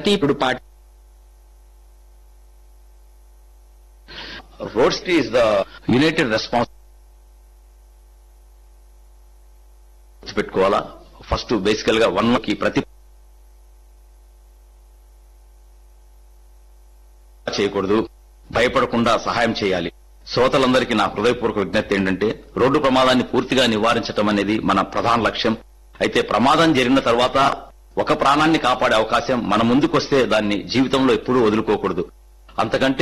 ఇప్పుడు party road స్టీ is the united response పెట్టుకోవాలా ఫస్ట్ బేసికల్ గా వన్ కి ప్రతి చేయకూడదు భయపడకుండా సహాయం చేయాలి శ్రోతలందరికీ నా హృదయపూర్వక విజ్ఞప్తి ఏంటంటే రోడ్డు ప్రమాదాన్ని పూర్తిగా నివారించడం అనేది మన ప్రధాన లక్ష్యం అయితే ప్రమాదం జరిగిన తర్వాత ఒక ప్రాణాన్ని కాపాడే అవకాశం మన ముందుకొస్తే దాన్ని జీవితంలో ఎప్పుడూ వదులుకోకూడదు అంతకంటే